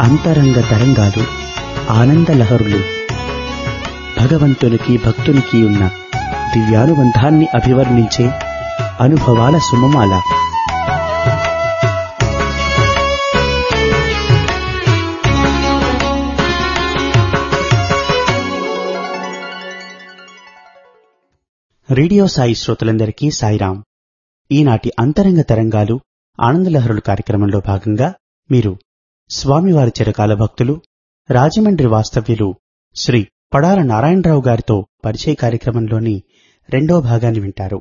అంతరంగ తరంగాలు ఆనంద లహరులు భగవంతునికి భక్తునికి ఉన్న దివ్యానుబంధాన్ని అభివర్ణించే అనుభవాల సుమమాల రేడియో సాయి శ్రోతలందరికీ సాయిరాం ఈనాటి అంతరంగ తరంగాలు ఆనందలహరులు కార్యక్రమంలో భాగంగా మీరు స్వామివారి చిరకాల భక్తులు రాజమండ్రి వాస్తవ్యులు శ్రీ పడాల నారాయణరావు గారితో పరిచయ కార్యక్రమంలోని రెండో భాగాన్ని వింటారు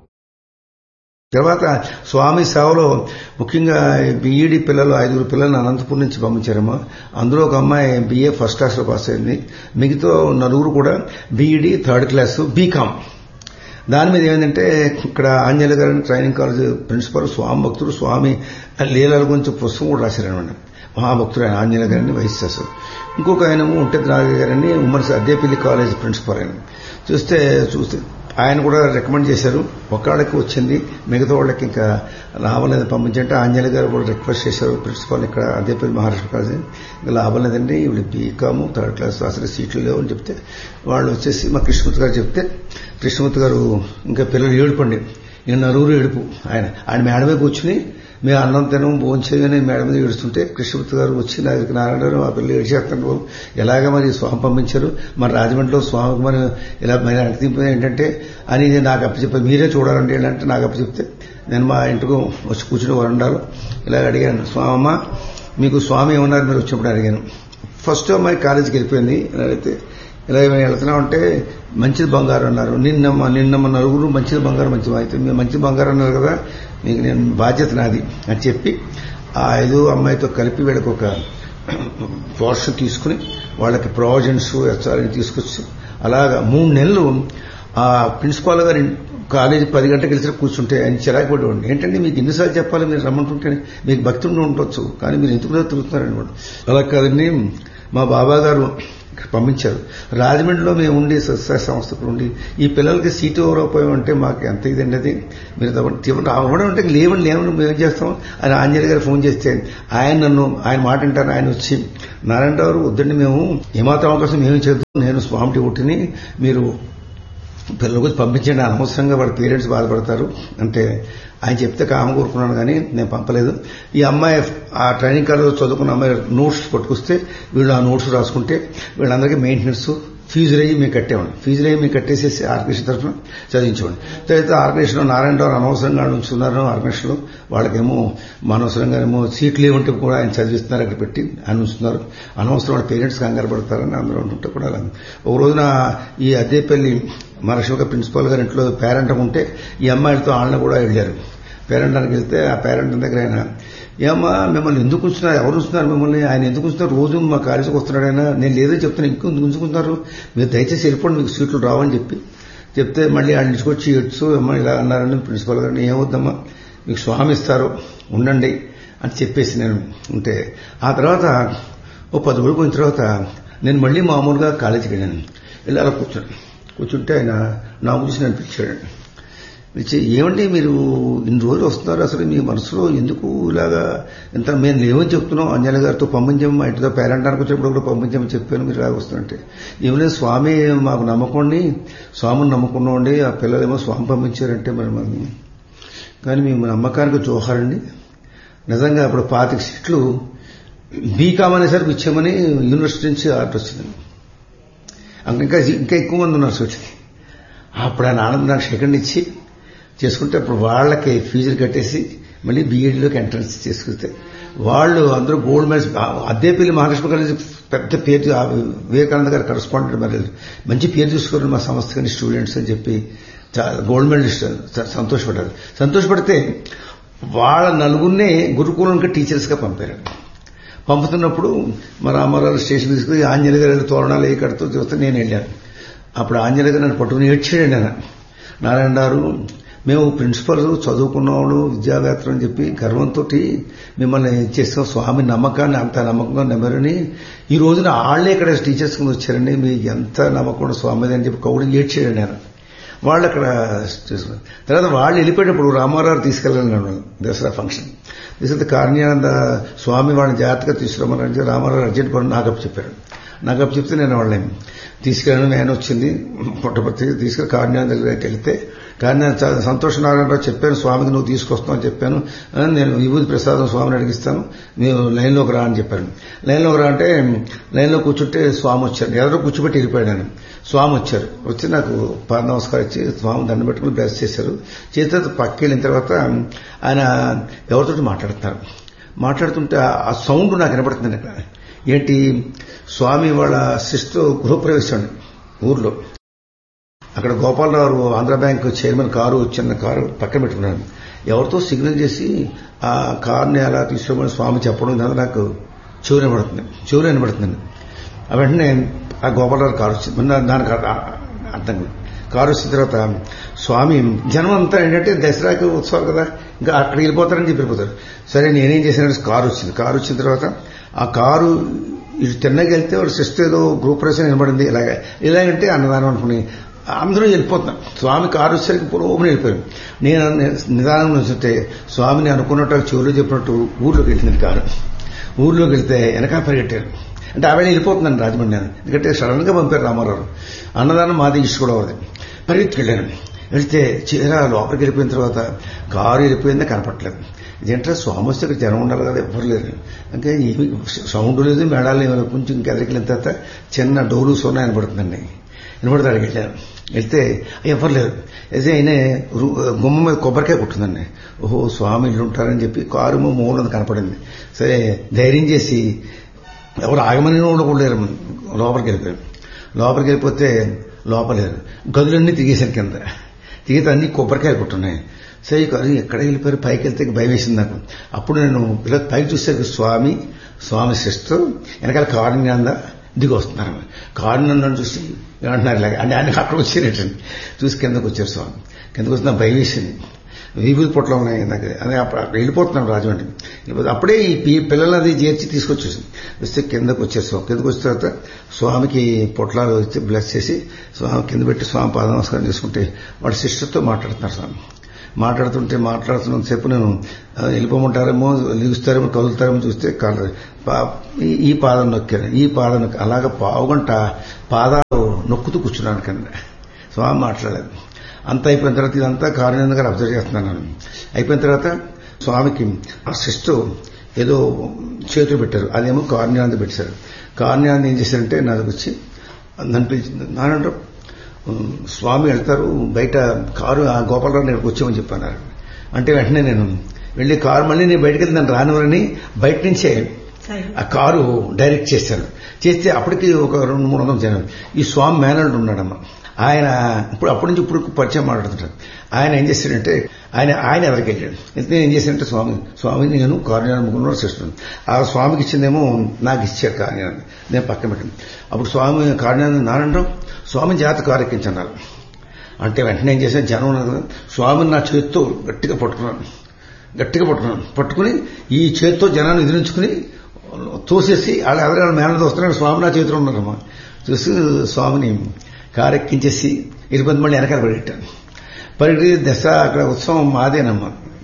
తర్వాత స్వామి సేవలో ముఖ్యంగా బీఈడి పిల్లలు ఐదుగురు పిల్లల్ని అనంతపురం నుంచి పంపించారమ్మా అందులో ఒక అమ్మాయి బీఏ ఫస్ట్ క్లాస్లో పాస్ అయింది మిగతా నలుగురు కూడా బీఈడి థర్డ్ క్లాస్ బీకామ్ దాని మీద ఏమైందంటే ఇక్కడ ఆంజనేయ గారిని ట్రైనింగ్ కాలేజ్ ప్రిన్సిపల్ స్వామి భక్తుడు స్వామి లీలల గురించి పుస్తకం కూడా రాశారనమాట మహాభక్తుడు ఆయన ఆంజనేయ గారిని వైస్ చేస్తారు ఇంకొక ఆయన ఉంటే నాగ గారిని ఉమ్మడి అద్దేపల్లి కాలేజ్ ప్రిన్సిపల్ ఆయన చూస్తే చూస్తే ఆయన కూడా రికమెండ్ చేశారు ఒక్కళ్ళకి వచ్చింది మిగతా వాళ్ళకి ఇంకా లాభం లేదు పంపించంటే ఆంజనేయ గారు కూడా రిక్వెస్ట్ చేశారు ప్రిన్సిపాల్ ఇక్కడ అదేపల్లి మహారాష్ట్ర కాలేజ్ ఇంకా లాభం లేదండి ఇవి బీకాము థర్డ్ క్లాస్ అసలు సీట్లు లేవు అని చెప్తే వాళ్ళు వచ్చేసి మా కృష్ణమూర్తి గారు చెప్తే కృష్ణమూర్తి గారు ఇంకా పిల్లలు ఏడుపండి ఇంకా నలుగురు ఏడుపు ఆయన ఆయన మేడ మీద కూర్చుని మేము అన్నం తినం భోజనం చేయని మేడ మీద ఏడుస్తుంటే కృష్ణమూర్తి గారు వచ్చి నా దగ్గర నారాయణ గారు ఆ పిల్లలు ఏడ్చేస్తున్నారు ఎలాగ మరి స్వామి పంపించారు మన రాజమండ్రిలో స్వామికి మరి ఇలా మరి అణితింపు ఏంటంటే అని నాకు అప్పచెప్పారు మీరే చూడాలండి అంటే నాకు అప్పచెప్తే నేను మా ఇంటికి వచ్చి కూర్చుని వరండాలో ఇలా అడిగాను స్వామమ్మ మీకు స్వామి ఏమన్నారు మీరు వచ్చినప్పుడు అడిగాను ఫస్ట్ అమ్మాయి కాలేజీకి వెళ్ళిపోయింది అడిగితే ఇలా ఏమైనా వెళ్తున్నామంటే మంచిది బంగారం అన్నారు నిన్న నిన్న మన నలుగురు మంచిది బంగారం మంచిది అయితే మీరు మంచి బంగారం అన్నారు కదా మీకు నేను బాధ్యత నాది అని చెప్పి ఆ ఐదు అమ్మాయితో కలిపి వీళ్ళకి ఒక పోర్షన్ తీసుకుని వాళ్ళకి ప్రావిజన్స్ ఎస్ఆర్ని తీసుకొచ్చి అలాగా మూడు నెలలు ఆ ప్రిన్సిపాల్ గారి కాలేజీ పది గంటలకు కలిసి కూర్చుంటే ఆయన చిరాకు పడేవాడిని ఏంటంటే మీకు ఎన్నిసార్లు చెప్పాలి మీరు రమ్మంటుంటే మీకు భక్తి ఉండి ఉండొచ్చు కానీ మీరు ఎందుకు తిరుగుతున్నారనమాట అలా కాదండి మా బాబా గారు పంపించారు రాజమండ్రిలో మేము ఉండి సత్సాయ సంస్థకు ఉండి ఈ పిల్లలకి సీటు ఇవ్వకపోయామంటే మాకు ఎంత ఇదండి అది మీరు అవ్వడం అంటే లేవండి లేవండి మేము చేస్తాం అని ఆంజనేయ గారు ఫోన్ చేస్తే ఆయన నన్ను ఆయన మాట అంటారు ఆయన వచ్చి నారాయణ గారు వద్దండి మేము ఏమాత్రం అవకాశం మేము చేద్దాం నేను స్వామి డ్యూటీని మీరు పిల్లలకు పంపించండి అనవసరంగా వాళ్ళ పేరెంట్స్ బాధపడతారు అంటే ఆయన చెప్తే కామ కోరుకున్నాను కానీ నేను పంపలేదు ఈ అమ్మాయి ఆ ట్రైనింగ్ కాలేజ్ చదువుకున్న అమ్మాయి నోట్స్ పట్టుకొస్తే వీళ్ళు ఆ నోట్స్ రాసుకుంటే వీళ్ళందరికీ మెయింటెనెన్స్ ఫీజు రేయి మేము కట్టేవాడి ఫీజు రేయి మేము కట్టేసేసి ఆర్గనైజేషన్ తరఫున చదివించేవాడి తర్వాత ఆర్గనైజేషన్లో నారాయణరావు అనవసరంగా ఉంచుతున్నారు ఆర్గనైజేషన్లో వాళ్ళకేమో అనవసరంగా ఏమో సీట్లు ఏమంటే కూడా ఆయన చదివిస్తున్నారు అక్కడ పెట్టి ఆయన ఉంచుతున్నారు అనవసరం వాళ్ళ పేరెంట్స్ కంగారు పడతారని అందరూ ఉంటుంటే కూడా ఒక రోజున ఈ అద్దేపల్లి మహారాష్ట్ర ప్రిన్సిపాల్ గారి ఇంట్లో పేరెంట్ ఉంటే ఈ అమ్మాయిలతో వాళ్ళని కూడా వెళ్ళారు పేరెంటానికి వెళ్తే ఆ పేరెంట్ దగ్గర ఆయన ఏమ్మా మిమ్మల్ని ఎందుకు ఉంచున్నారు ఎవరు ఉంచున్నారు మిమ్మల్ని ఆయన ఎందుకు ఉంచున్నారు రోజు మా కాలేజీకి వస్తున్నాడు ఆయన నేను లేదో చెప్తాను ఇంకో ఎందుకు ఉంచుకుంటున్నారు మీరు దయచేసి వెళ్ళిపోండి మీకు సీట్లు రావని చెప్పి చెప్తే మళ్ళీ ఆయన తీసుకొచ్చి ఎడ్స్ అమ్మ ఇలా అన్నారని ప్రిన్సిపాల్ గారిని ఏమవుద్దమ్మా మీకు స్వామి ఇస్తారు ఉండండి అని చెప్పేసి నేను ఉంటే ఆ తర్వాత ఓ పది రోజులు పోయిన తర్వాత నేను మళ్ళీ మామూలుగా కాలేజీకి వెళ్ళాను వెళ్ళి అలా కూర్చొని కూర్చుంటే ఆయన నా గురించి నన్ను పిలిచాడండి పిలిచి ఏమండి మీరు ఇన్ని రోజులు వస్తున్నారు అసలు మీ మనసులో ఎందుకు ఇలాగా ఎంత మేము లేవని చెప్తున్నాం అంజలి గారితో పంపించాము మా ఇంటితో పేరెంటానికి వచ్చినప్పుడు కూడా పంపించామని చెప్పాను మీరు ఇలాగ వస్తుంటే ఏం లేదు స్వామి మాకు నమ్మకండి స్వామిని నమ్మకున్నామండి ఆ పిల్లలేమో స్వామి పంపించారంటే మరి మనం కానీ మేము నమ్మకానికి జోహారండి నిజంగా అప్పుడు పాతిక సీట్లు బీకామ్ అనేసరికి ఇచ్చామని యూనివర్సిటీ నుంచి ఆర్డర్ వచ్చింది ఇంకా ఇంకా ఎక్కువ మంది ఉన్నారు వచ్చింది అప్పుడు ఆయన ఆనందం నాకు సెకండ్ ఇచ్చి చేసుకుంటే అప్పుడు వాళ్ళకి ఫీజులు కట్టేసి మళ్ళీ బీఈడీలోకి ఎంట్రన్స్ చేసుకుంటే వాళ్ళు అందరూ gold medals Addepalli Maharashtra college పెద్ద పేరు వివేకానంద గారు కరస్పాండెంట్ మరి మంచి పేరు చూసుకోరు మా సంస్థ కానీ స్టూడెంట్స్ అని చెప్పి గోల్డ్ మెడలిస్ట్ సంతోషపడ్డారు సంతోషపడితే వాళ్ళ నలుగురినే గురుకులంకి టీచర్స్గా పంపారు పంపుతున్నప్పుడు మా రామారావు స్టేషన్ తీసుకుని ఆంజనేయ గారి తోరణాలు ఏ కడుతూ చూస్తే నేను వెళ్ళాను అప్పుడు ఆంజనేయ గారు నన్ను పట్టుకుని ఏడ్చాడు ఆయన నారాయణ గారు మేము ప్రిన్సిపల్ చదువుకున్నవాళ్ళు విద్యావేత్తలు అని చెప్పి గర్వంతో మిమ్మల్ని చేస్తాం స్వామి నమ్మకాన్ని అంత నమ్మకంగా నమ్మరని ఈ రోజున ఆళ్లే ఇక్కడ టీచర్స్ కింద వచ్చారండి మీ ఎంత నమ్మకం స్వామి అని చెప్పి కౌడి ఏడ్చాడు నేను వాళ్ళు అక్కడ చేసుకున్నారు తర్వాత వాళ్ళు వెళ్ళిపోయేటప్పుడు రామారావు తీసుకెళ్ళాను దసరా ఫంక్షన్ తీసుకెళ్తే కారణ్యానంద స్వామి వాళ్ళని జాగ్రత్తగా తీసుకురమ్మని రామారావు అర్జెంట్ పని నాకప్పు చెప్పారు నాకప్పు చెప్తే నేను వాళ్ళని తీసుకెళ్ళాను నేను వచ్చింది పుట్టపర్తి తీసుకెళ్ళి కారణ్యానంద దగ్గరికి వెళ్తే కానీ నేను చాలా సంతోష నారాయణరావు చెప్పాను స్వామికి నువ్వు తీసుకొస్తావు అని చెప్పాను నేను విభూతి ప్రసాదం స్వామిని అడిగిస్తాను ನೀವು లైన్లోకి రా అని చెప్పాను లైన్లోకి రా అంటే లైన్లో కూర్చుంటే స్వామి వచ్చారు ఎవరో కూర్చోబెట్టి వెళ్ళిపోయాను స్వామి వచ్చారు వచ్చి నాకు పాద నమస్కారం ఇచ్చి స్వామి దండం పెట్టుకుని బ్లెస్ చేశారు చేసిన తర్వాత పక్కకి వెళ్ళిన తర్వాత ఆయన ఎవరితో మాట్లాడుతున్నారు మాట్లాడుతుంటే ఆ సౌండ్ నాకు వినపడుతుంది ఇక్కడ ఏంటి స్వామి వాళ్ళ సిస్టర్ గృహప్రవేశం ఊర్లో అక్కడ Gopalarao Andhra bank chairman car చిన్న కారు పక్కన పెట్టుకున్నాను ఎవరితో సిగ్నల్ చేసి ఆ కారుని అలా తీసుకోమని స్వామి చెప్పడం ఇదంతా నాకు చెవులు వినబడుతుంది చెవులు వినబడుతుంది ఆ వెంటనే ఆ గోపాలరావు కారు వచ్చింది దానికి అర్థం కారు వచ్చిన తర్వాత స్వామి జనం అంతా ఏంటంటే దసరాకి ఉత్సవాలు కదా ఇంకా అక్కడికి వెళ్ళిపోతారని చెప్పి వెళ్ళిపోతారు సరే నేనేం చేశానంటే కారు వచ్చింది కారు వచ్చిన తర్వాత ఆ కారు ఇటు తిన్నకి వెళ్తే వాడు సిస్టర్ ఏదో గ్రూప్ ప్రవేశం నిలబడింది ఇలాగ ఇలాగంటే అన్నదానం అనుకుని అందరూ వెళ్ళిపోతున్నాం స్వామి కారు వచ్చేసరికి పూర్వం వెళ్ళిపోయాను నేను నిదానం నుంచుంటే స్వామిని అనుకున్నట్టు చెవులు చెప్పినట్టు ఊర్లోకి వెళ్ళింది కారు ఊర్లోకి వెళ్తే వెనక పరిగెట్టారు అంటే ఆవేళ వెళ్ళిపోతున్నాను రాజమండ్రి నేను ఎందుకంటే సడన్ గా పంపారు రామారావు అన్నదానం మాది ఇష్ట కూడా ఉంది పరిగెత్తి వెళ్ళాను వెళ్తే చీర లోపలికి వెళ్ళిపోయిన తర్వాత కారు వెళ్ళిపోయిందే కనపట్లేదు ఇదేంటే స్వామి వస్తే ఇక్కడ జనం ఉండాలి కదా ఎవ్వరు లేరు ఇంకా ఏమి సౌండ్ లేదు మేడాలు లేవు కొంచెం ఇంకెదరికి తర్వాత చిన్న డోలు సోనా వినపడుతుందండి వినపడితే అడిగి వెళ్ళాను వెళ్తే ఎవరు లేరు అయితే ఆయన గుమ్మ మీద కొబ్బరికాయ కుట్టిందండి ఓహో స్వామి ఇల్లు ఉంటారని చెప్పి కారు మూలంది కనపడింది సరే ధైర్యం చేసి ఎవరు ఆగమని వాళ్ళు కూడా లేరు లోపలికి వెళ్ళిపోయారు లోపలికి వెళ్ళిపోతే లోపలేరు గదులన్నీ తిగేశారు కింద తిగితే అన్ని కొబ్బరికాయ కుట్టున్నాయి సరే కానీ ఎక్కడ వెళ్ళిపోయారు పైకి వెళ్తే భయం వేసింది నాకు అప్పుడు నేను ఇలా పైకి చూసే స్వామి స్వామి సిస్టర్ వెనకాల కారణ్యాంద దిగి వస్తున్నారు కారణం చూసి ఏమంటున్నారు ఇలాగ అంటే ఆయన అక్కడ వచ్చేటండి చూసి కిందకు వచ్చారు స్వామి కిందకు వస్తున్నా భయం వేసింది వీపులు పొట్ల ఉన్నాయి నాకు అదే అప్పుడు వెళ్ళిపోతున్నాం రాజమండ్రి వెళ్ళిపోతే అప్పుడే ఈ పిల్లలు అది చేర్చి తీసుకొచ్చేసింది వస్తే కిందకు వచ్చేసాం కిందకు వచ్చిన తర్వాత స్వామికి పొట్లాలు వచ్చి బ్లెస్ చేసి స్వామి కింద పెట్టి స్వామి పాద నమస్కారం చేసుకుంటే వాడి సిస్టర్తో మాట్లాడుతున్నారు స్వామి మాట్లాడుతుంటే మాట్లాడుతున్నంతసేపు నేను వెళ్ళిపోమంటారేమో లిగుస్తారేమో కదులుతారేమో చూస్తే కాదు ఈ పాదం నొక్కాను ఈ పాదం నొక్కి అలాగ పావుగంట పాదాలు నొక్కుతూ కూర్చున్నాను కింద స్వామి మాట్లాడలేదు అంత అయిపోయిన తర్వాత ఇదంతా కారణం గారు అబ్జర్వ్ చేస్తున్నాను అయిపోయిన తర్వాత స్వామికి ఆ సిస్టర్ ఏదో చేతులు పెట్టారు అదేమో కార్యానంద పెట్టారు కార్యానంద ఏం చేశారంటే నా దగ్గర వచ్చి నన్ను పిలిచింది నానంటారు స్వామి వెళ్తారు బయట కారు ఆ గోపాలరావు నేను వచ్చామని చెప్పన్నారు అంటే వెంటనే నేను వెళ్ళి కారు మళ్ళీ నేను బయటకు వెళ్ళి నన్ను రానివ్వరని బయట నుంచే ఆ కారు డైరెక్ట్ చేశాను చేస్తే అప్పటికి ఒక రెండు మూడు వందల జనం ఈ స్వామి మేనల్డ్ ఉన్నాడమ్మ ఆయన ఇప్పుడు అప్పటి నుంచి ఇప్పుడు పరిచయం మాట్లాడుతుంటారు ఆయన ఏం చేశాడంటే ఆయన ఆయన ఎవరికి వెళ్ళాడు నేను ఏం చేశానంటే స్వామి స్వామిని నేను కార్యాలయం ముగ్గురు చేస్తున్నాను ఆ స్వామికి ఇచ్చిందేమో నాకు ఇచ్చారు కార్యాలయం నేను పక్కన పెట్టాను అప్పుడు స్వామి కార్యాలయం నానంటాం స్వామి జాత కారెక్కించన్నారు అంటే వెంటనే ఏం చేశాను జనం ఉన్నారు కదా స్వామిని నా చేతితో గట్టిగా పట్టుకున్నాను గట్టిగా పట్టుకున్నాను పట్టుకుని ఈ చేతితో జనాన్ని ఎదిరించుకుని తోసేసి వాళ్ళ ఎవరైనా మేనలు వస్తున్నాడు స్వామి నా చేతిలో ఉన్నారమ్మా చూసి స్వామిని కారెక్కించేసి ఇరవై మళ్ళీ వెనకాల పరిగెట్టాను పరిగెట్టి దశ అక్కడ ఉత్సవం మాదేనమ్మా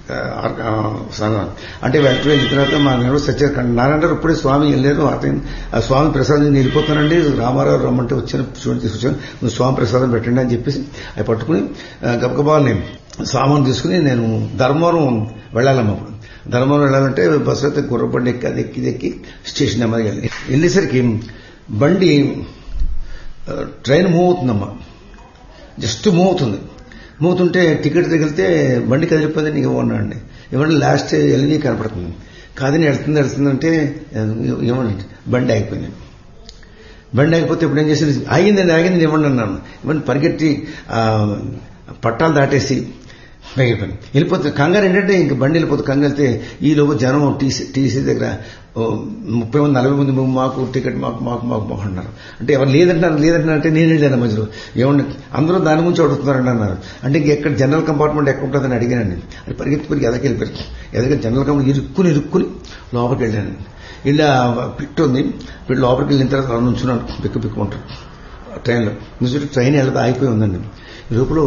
అంటే వెంటనే వెళ్ళిన తర్వాత మా నెలవు సత్యకండి నారాయణ ఇప్పుడే స్వామి వెళ్ళారు అతను ఆ స్వామి ప్రసాదం నేను వెళ్ళిపోతానండి రామారావు రమ్మంటే వచ్చాను చూడండి తీసుకొచ్చాను నువ్వు స్వామి ప్రసాదం పెట్టండి అని చెప్పేసి అవి పట్టుకుని గబగబాల్ని సామాన్ తీసుకుని నేను ధర్మవరం వెళ్ళాలమ్మా అప్పుడు ధర్మవరం వెళ్ళాలంటే బస్సు అయితే గుర్రబండి ఎక్కి అది ఎక్కి ఎక్కి స్టేషన్ నెమ్మదిగా వెళ్ళి వెళ్ళేసరికి బండి ట్రైన్ మూవ్ అవుతుందమ్మా జస్ట్ మూవ్ అవుతుంది మూవ్ అవుతుంటే టికెట్ తగిలితే బండి కదిలిపోయింది నీకు ఇవ్వండి ఇవ్వండి లాస్ట్ ఎల్ఈడి కనపడుతుంది కాదని వెళ్తుంది వెళ్తుందంటే ఇవ్వండి బండి ఆగిపోయింది బండి ఆగిపోతే ఇప్పుడు ఏం చేసింది ఆగిందండి ఆగింది ఇవ్వండి అన్నాను ఇవ్వండి పరిగెట్టి పట్టాలు దాటేసి అయిపోయింది వెళ్ళిపోతే కంగారు ఏంటంటే ఇంక బండి వెళ్ళిపోతే కంగారు వెళ్తే ఈ లోపు జనం టీసీ టీసీ దగ్గర ముప్పై మంది నలభై మంది మాకు టికెట్ మాకు మాకు మాకు మాకు అన్నారు అంటే ఎవరు లేదంటున్నారు లేదంటున్నారు అంటే నేను వెళ్ళాను మధ్యలో ఏమన్నా అందరూ దాని గురించి అడుగుతున్నారండి అన్నారు అంటే ఇంక ఎక్కడ జనరల్ కంపార్ట్మెంట్ ఎక్కడ ఉంటుందని అడిగానండి అది పరిగెత్తి పరిగి ఎదకి వెళ్ళిపోయారు ఎదగ జనరల్ కంపార్ట్మెంట్ ఇరుక్కుని ఇరుక్కుని లోపలికి వెళ్ళాను ఇలా పిట్ ఉంది పిట్ లోపలికి వెళ్ళిన తర్వాత నుంచున్నాను పిక్కు పిక్కు ఉంటారు ట్రైన్లో నిజంగా ట్రైన్ వెళ్ళదు ఆగిపోయి ఉందండి ఈ లోపల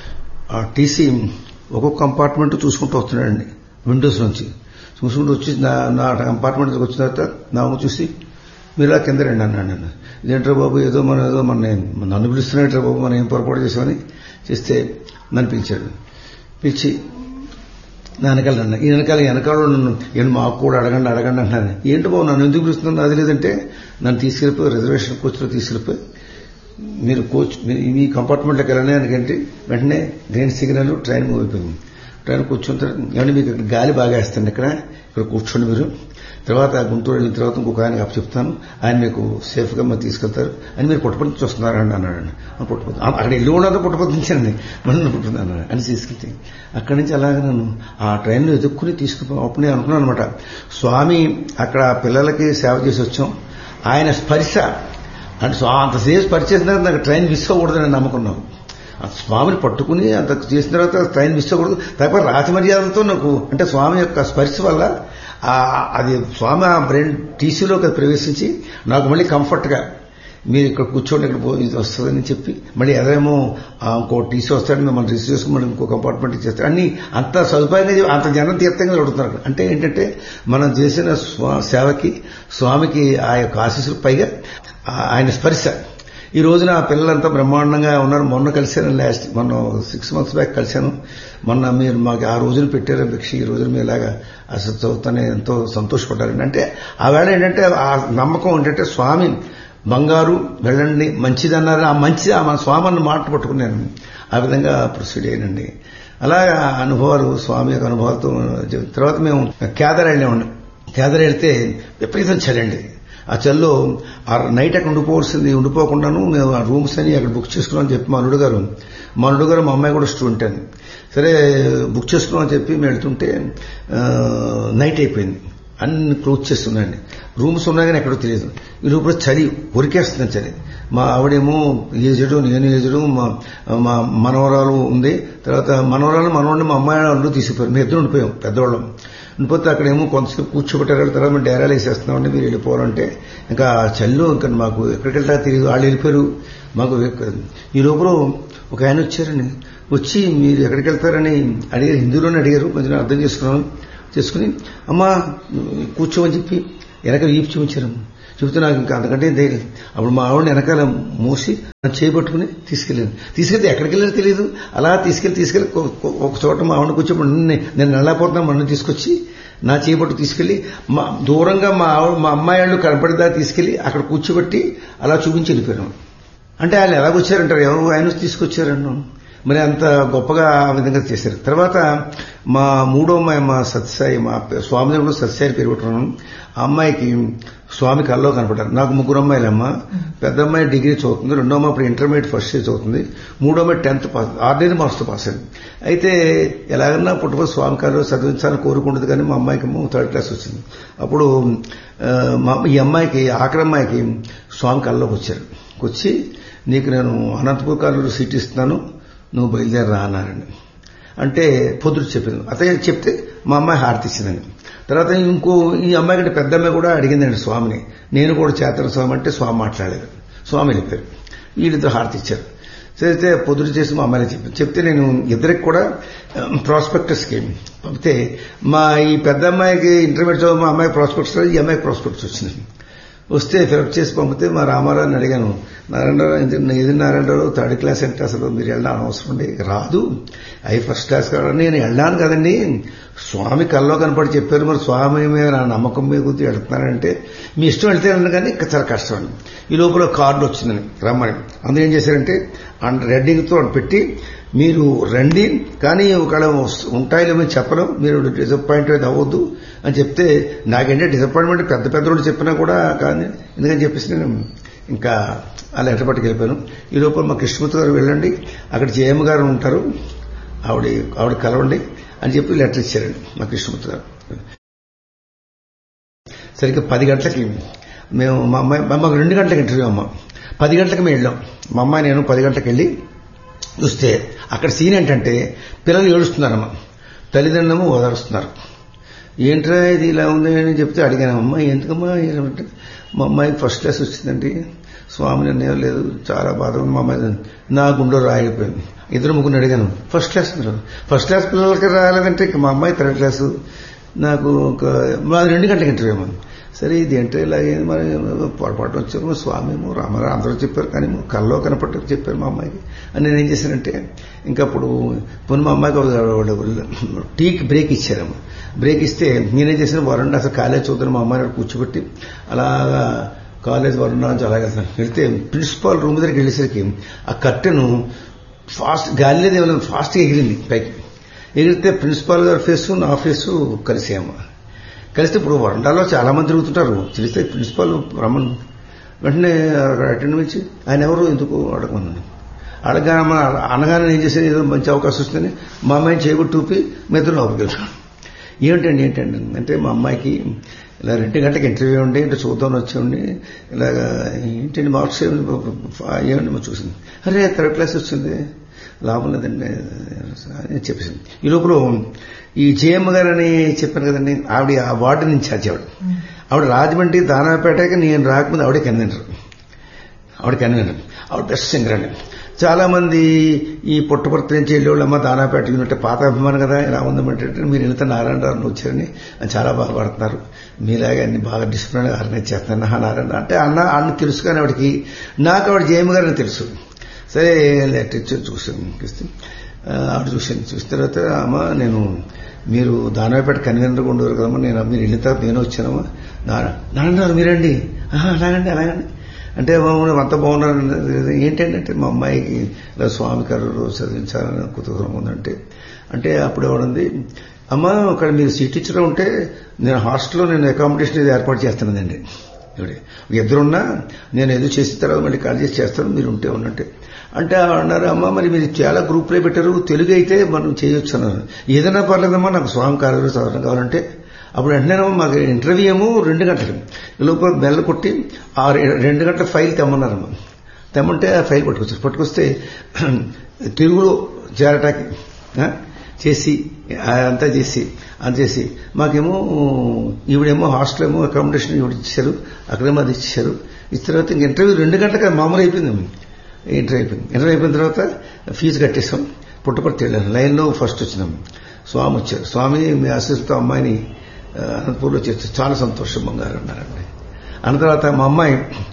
ఆ టీసీ ఒక్కొక్క కంపార్ట్మెంట్ చూసుకుంటూ వస్తున్నాడండి విండోస్ నుంచి చూసుకుంటూ వచ్చి నా నా కంపార్ట్మెంట్ వచ్చిన తర్వాత నా ముఖం చూసి మీరు ఇలా కింద రండి అన్నాడు నన్ను ఇదేంట్రా బాబు ఏదో మన ఏదో మన నన్ను పిలుస్తున్నట్రా బాబు మనం ఏం పొరపాటు చేసామని చేస్తే నన్ను పిలిచాడు పిలిచి నా వెనకాల నన్ను ఈ వెనకాల వెనకాల నన్ను నేను మాకు కూడా అడగండి అడగండి అంటున్నాను ఏంటి బాబు నన్ను ఎందుకు పిలుస్తున్నాను అది లేదంటే నన్ను తీసుకెళ్ళిపోయి రిజర్వేషన్ కోచ్లో తీసుకెళ్ళిపోయి మీరు కోచ్ మీ కంపార్ట్మెంట్లోకి వెళ్ళడానికి వెంటనే గ్రీన్ సిగ్నల్ ట్రైన్ మూవ్ అయిపోయింది ట్రైన్ కూర్చున్న తర్వాత ఏమంటే మీకు ఇక్కడ గాలి బాగా వేస్తుంది ఇక్కడ ఇక్కడ కూర్చోండి మీరు తర్వాత గుంటూరు వెళ్ళిన తర్వాత ఇంకొక ఆయనకి అప్పు చెప్తాను ఆయన మీకు సేఫ్గా మరి తీసుకెళ్తారు అని మీరు పుట్టపతి నుంచి వస్తున్నారండి అన్నాడు పుట్టపతి అక్కడ ఇల్లు ఉండదు పుట్టపతి నుంచండి మళ్ళీ పుట్టపతి అన్నాడు అని తీసుకెళ్తే అక్కడి నుంచి అలాగే నన్ను ఆ ట్రైన్లో ఎదుక్కుని తీసుకుపో అప్పుడు నేను అనుకున్నాను అనమాట స్వామి అక్కడ పిల్లలకి సేవ చేసి వచ్చాం ఆయన స్పర్శ అంటే అంతసేపు స్పర్శ చేసిన తర్వాత నాకు ట్రైన్ మిస్ అవ్వకూడదని నమ్మకున్నాను స్వామిని పట్టుకుని అంత చేసిన తర్వాత ట్రైన్ మిస్ అవ్వకూడదు తప్ప రాజమర్యాదలతో నాకు అంటే స్వామి యొక్క స్పర్శ వల్ల అది స్వామి ఆ బ్రెయిన్ టీసీలోకి అది ప్రవేశించి నాకు మళ్ళీ కంఫర్ట్గా మీరు ఇక్కడ కూర్చోండి ఇక్కడ ఇది వస్తుందని చెప్పి మళ్ళీ అదేమో ఇంకో టీసీ వస్తాడు మిమ్మల్ని రిసీవ్ చేసుకుని మళ్ళీ ఇంకో కంపార్ట్మెంట్ ఇచ్చేస్తాడు అన్ని అంత సదుపాయంగా అంత జనం తీర్థంగా అడుగుతున్నారు అంటే ఏంటంటే మనం చేసిన సేవకి స్వామికి ఆ యొక్క ఆశీస్సులు పైగా ఆయన స్పర్శ ఈ రోజున ఆ పిల్లలంతా బ్రహ్మాండంగా ఉన్నారు మొన్న కలిశాను లాస్ట్ మొన్న సిక్స్ మంత్స్ బ్యాక్ కలిశాను మొన్న మీరు మాకు ఆ రోజున పెట్టారు భిక్ష ఈ రోజున మీరు ఇలాగా అసలు చదువుతానే ఎంతో సంతోషపడ్డారండి అంటే ఆ వేళ ఏంటంటే ఆ నమ్మకం ఏంటంటే స్వామి బంగారు వెళ్ళండి మంచిదన్నారు ఆ మంచిది ఆ మన స్వామిని మాట పట్టుకున్నాను ఆ విధంగా ప్రొసీడ్ అయ్యానండి అలాగా అనుభవాలు స్వామి యొక్క అనుభవాలతో తర్వాత మేము కేదర్ వెళ్ళామండి కేదర్ వెళ్తే విపరీతం చలండి ఆ చల్లో ఆ నైట్ అక్కడ ఉండిపోవాల్సింది ఉండిపోకుండాను మేము ఆ రూమ్స్ అని అక్కడ బుక్ చేసుకున్నాం అని చెప్పి మా అల్లుడు గారు మా అల్లుడు గారు మా అమ్మాయి కూడా స్టూడెంట్ అని సరే బుక్ చేసుకున్నాం అని చెప్పి మేము వెళ్తుంటే నైట్ అయిపోయింది అన్ని క్లోజ్ చేస్తున్నాయండి రూమ్స్ ఉన్నాయి కానీ ఎక్కడో తెలియదు ఈ లోపల చలి ఉరికేస్తుంది చలి మా ఆవిడేమో ఏజడు నేను ఏజడు మా మా మనవరాలు ఉంది తర్వాత మనవరాలు మనవాడిని మా అమ్మాయి వాళ్ళు తీసుకుపోయారు మేము ఇద్దరు ఉండిపోయాం పెద్దవాళ్ళం ఉండిపోతే అక్కడేమో కొంతసేపు కూర్చోబెట్టారు తర్వాత మేము డేరాలు వేసేస్తున్నామండి మీరు వెళ్ళిపోవాలంటే ఇంకా చల్లు ఇంకా మాకు ఎక్కడికి వెళ్తా తెలియదు వాళ్ళు వెళ్ళిపోయారు మాకు ఈ లోపల ఒక ఆయన వచ్చారండి వచ్చి మీరు ఎక్కడికి వెళ్తారని అడిగారు హిందీలోనే అడిగారు కొంచెం అర్థం చేసుకున్నాను చేసుకుని అమ్మా కూర్చోమని చెప్పి వెనక వీపు చూపించారు చెబితే నాకు ఇంకా అంతకంటే ధైర్యం అప్పుడు మా ఆవిడని వెనకాల మూసి చేపట్టుకుని తీసుకెళ్ళాను తీసుకెళ్తే ఎక్కడికి వెళ్ళారో తెలియదు అలా తీసుకెళ్లి తీసుకెళ్లి ఒక చోట మా ఆవిడ కూర్చోబడి నేను నల్లపోతున్నా మన్ను తీసుకొచ్చి నా చేపట్టు తీసుకెళ్లి మా దూరంగా మా ఆవిడ మా అమ్మాయి వాళ్ళు కనపడిదా తీసుకెళ్లి అక్కడ కూర్చోబెట్టి అలా చూపించి వెళ్ళిపోయాను అంటే వాళ్ళు ఎలాగొచ్చారంటారు ఎవరు ఆయన తీసుకొచ్చారన్నాను మరి అంత గొప్పగా ఆ విధంగా చేశారు తర్వాత మా మూడో అమ్మాయి మా సత్యసాయి మా స్వామి దగ్గర సత్యసాయి పేరు పెట్టుకున్నాను ఆ అమ్మాయికి స్వామి కల్లో కనపడ్డారు నాకు ముగ్గురు అమ్మాయిలమ్మ పెద్ద అమ్మాయి డిగ్రీ చదువుతుంది రెండో అమ్మాయి ఇప్పుడు ఇంటర్మీడియట్ ఫస్ట్ ఇయర్ చదువుతుంది మూడో అమ్మాయి టెన్త్ పాస్ ఆర్డినరీ మార్క్స్తో పాస్ అయింది అయితే ఎలాగన్నా పుట్టుపతి స్వామి కల్లో చదివించాలని కోరుకుంటుంది కానీ మా అమ్మాయికి థర్డ్ క్లాస్ వచ్చింది అప్పుడు ఈ అమ్మాయికి ఆఖరి అమ్మాయికి స్వామి కల్లోకి వచ్చారు వచ్చి నీకు నేను అనంతపూర్ కాలంలో సీట్ ఇస్తున్నాను నువ్వు బయలుదేరి రా అన్నారండి అంటే పొద్దుడు చెప్పింది అతయ్య చెప్తే మా అమ్మాయి హారతి ఇచ్చిందండి తర్వాత ఇంకో ఈ అమ్మాయి కంటే పెద్ద అమ్మాయి కూడా అడిగిందండి స్వామిని నేను కూడా చేతన స్వామి అంటే స్వామి మాట్లాడలేదు స్వామి వెళ్ళిపోయారు వీళ్ళిద్దరు హారతి ఇచ్చారు చేస్తే పొద్దుడు చేసి మా అమ్మాయిని చెప్పింది చెప్తే నేను ఇద్దరికి కూడా ప్రాస్పెక్టస్ స్కీమ్ పంపితే మా ఈ పెద్ద అమ్మాయికి ఇంటర్మీడియట్ చదువు మా అమ్మాయి ప్రాస్పెక్టస్ ఈ అమ్మాయికి ప్రాస్పెక్టస్ వచ్చింది వస్తే ఫిలప్ చేసి పంపితే మా రామారావుని అడిగాను నారాయణరావు ఏది నారాయణరావు థర్డ్ క్లాస్ అంటే అసలు మీరు వెళ్ళడం అవసరం ఉండే రాదు అవి ఫస్ట్ క్లాస్ కాదు నేను వెళ్ళాను కదండి స్వామి కల్లో కనపడి చెప్పారు మరి స్వామి మీద నా నమ్మకం మీద గుర్తు వెళ్తున్నానంటే మీ ఇష్టం వెళ్తే వెళ్ళండి కానీ చాలా కష్టం అండి ఈ లోపల కార్డు వచ్చిందని రమ్మని అందులో ఏం చేశారంటే రెడ్డింగ్తో పెట్టి మీరు రండి కానీ ఒకవేళ ఉంటాయిలేమో చెప్పలేం మీరు డిసప్పాయింట్ అయితే అవ్వద్దు అని చెప్తే నాకేంటే డిసప్పాయింట్మెంట్ పెద్ద పెద్ద వాళ్ళు చెప్పినా కూడా కానీ ఎందుకని చెప్పేసి నేను ఇంకా ఆ లెటర్ పట్టుకు వెళ్ళిపోయాను ఈ లోపల మా కృష్ణమూర్తి గారు వెళ్ళండి అక్కడ జయమ్మ గారు ఉంటారు ఆవిడ ఆవిడ కలవండి అని చెప్పి లెటర్ ఇచ్చారండి మా కృష్ణమూర్తి గారు సరిగ్గా పది గంటలకి మేము మా అమ్మాయి మాకు రెండు గంటలకు ఇంటర్వ్యూ అమ్మ పది గంటలకు మేము వెళ్ళాం మా అమ్మాయి నేను పది గంటలకు వెళ్ళి చూస్తే అక్కడ సీన్ ఏంటంటే పిల్లలు ఏడుస్తున్నారమ్మ తల్లిదండ్రులు ఓదారుస్తున్నారు ఏంట్రా ఇది ఇలా ఉంది అని చెప్తే అడిగాను అమ్మాయి ఎందుకమ్మా ఏమంటే మా అమ్మాయికి ఫస్ట్ క్లాస్ వచ్చిందండి స్వామి నిర్ణయం లేదు చాలా బాధ ఉంది మా అమ్మాయి నా గుండె రాయిపోయింది ఇద్దరు ముగ్గురు అడిగాను ఫస్ట్ క్లాస్ అన్నారు ఫస్ట్ క్లాస్ పిల్లలకి రాలేదంటే ఇక మా అమ్మాయి థర్డ్ క్లాసు నాకు ఒక మాది రెండు గంటలకు ఇంటర్వ్యూ అమ్మ సరే ఇది అంటే ఇలాగేది మరి పొరపాటు వచ్చారు స్వామి ఏమో రామారావు అందరూ చెప్పారు కానీ కల్లో కనపట్టు చెప్పారు మా అమ్మాయికి అని నేను ఏం చేశానంటే ఇంకా అప్పుడు పోనీ మా అమ్మాయికి ఒక టీకి బ్రేక్ ఇచ్చారమ్మ బ్రేక్ ఇస్తే నేనేం చేసిన వరండా అసలు కాలేజ్ చూద్దాను మా అమ్మాయిని కూర్చోబెట్టి అలాగా కాలేజ్ వరండా నుంచి అలాగే వెళ్తాను వెళ్తే ప్రిన్సిపాల్ రూమ్ దగ్గరికి వెళ్ళేసరికి ఆ కట్టెను ఫాస్ట్ గాలిలో ఏమైనా ఫాస్ట్గా ఎగిరింది పైకి ఎగిరితే ప్రిన్సిపాల్ గారి ఫేసు నా ఫేసు కలిసాము కలిస్తే ఇప్పుడు వరండాలో చాలా మంది తిరుగుతుంటారు తెలిస్తే ప్రిన్సిపాల్ రమ్మను వెంటనే అటెండ్ నుంచి ఆయన ఎవరు ఎందుకు అడగమన్నాను అడగా అనగానే ఏం చేశాను ఏదో మంచి అవకాశం వస్తుందని మా అమ్మాయిని చేయబట్టి చూపి మెదడు లోపలికి వెళ్ళాను ఏమిటండి ఏంటండి అంటే మా అమ్మాయికి ఇలా రెండు గంటలకు ఇంటర్వ్యూ ఉండి అంటే చూద్దాం వచ్చి ఇలాగా ఏంటండి మార్క్స్ ఏమండి మా చూసింది అరే థర్డ్ క్లాస్ వచ్చింది లాభం లేదండి అని చెప్పేసింది ఈ లోపల ఈ జయమ్మ గారు అని చెప్పాను కదండి ఆవిడ ఆ వార్డు నుంచి ఆవిడ ఆవిడ రాజమండ్రి దానాపేటకి నేను రాకముందు ఆవిడే కన్వీనర్ ఆవిడ కన్వీనర్ ఆవిడ బెస్ట్ సింగర్ అండి చాలా మంది ఈ పుట్టపర్తి నుంచి వెళ్ళేవాళ్ళమ్మ దానాపేట యూనిట్ పాత అభిమానం కదా ఇలా ఉందమంటే మీరు వెళ్తే నారాయణరావు వచ్చారని చాలా బాధపడుతున్నారు మీలాగే అన్ని బాగా డిసిప్లిన్ ఆర్గనైజ్ చేస్తున్నారు నారాయణ అంటే అన్న అన్న తెలుసు కానీ ఆవిడకి నాకు ఆవిడ జయమ్మ గారిని తెలుసు సరే లెటర్ చూసాను ఆవిడ చూశాను చూసిన తర్వాత అమ్మ నేను మీరు దానవేపేట కన్వీనర్గా ఉండేవారు కదమ్మా నేను మీరు వెళ్ళిన తర్వాత నేను వచ్చానమ్మా నారాయణ మీరండి అలాగండి అలాగండి అంటే అంత బాగున్నారు ఏంటంటే మా అమ్మాయికి ఇలా స్వామి గారు చదివించాలని కుతూహలం ఉందంటే అంటే అప్పుడు ఎవడుంది అమ్మ అక్కడ మీరు సీట్ ఇచ్చడం ఉంటే నేను హాస్టల్లో నేను అకామిడేషన్ ఇది ఏర్పాటు చేస్తానండి ఇద్దరున్నా నేను ఏదో చేసిన తర్వాత మళ్ళీ కాల్ చేసి చేస్తాను మీరు ఉంటే ఉన్నట్టే అంటే అన్నారు అమ్మ మరి మీరు చాలా గ్రూప్లో పెట్టారు తెలుగు అయితే మనం చేయొచ్చు అన్నారు ఏదైనా పర్లేదమ్మా నాకు స్వామి కార్యక్రమం చదవడం కావాలంటే అప్పుడు వెంటనే మాకు ఇంటర్వ్యూ ఏమో రెండు గంటలు లోపల బెల్ల కొట్టి ఆ రెండు గంటల ఫైల్ తెమ్మన్నారమ్మ తెమ్మంటే ఆ ఫైల్ పట్టుకొచ్చారు పట్టుకొస్తే తెలుగులో చేరటానికి చేసి అంతా చేసి అంత చేసి మాకేమో ఈవిడేమో హాస్టల్ ఏమో అకామిడేషన్ ఈవిడ ఇచ్చారు అక్కడేమో అది ఇచ్చారు ఇచ్చిన తర్వాత ఇంక ఇంటర్వ్యూ రెండు గంటలకు మామూలు అయిపోయింది ఇంటర్వ్యూ అయిపోయింది ఇంటర్వ్యూ అయిపోయిన తర్వాత ఫీజు కట్టేసాం పుట్టపర్తి వెళ్ళాను లైన్లో ఫస్ట్ వచ్చినాం స్వామి వచ్చారు స్వామి మీ ఆశీస్సుతో అమ్మాయిని అనంతపూర్లో చేస్తే చాలా సంతోషం బంగారు అన్నారండి అన్న తర్వాత మా అమ్మాయి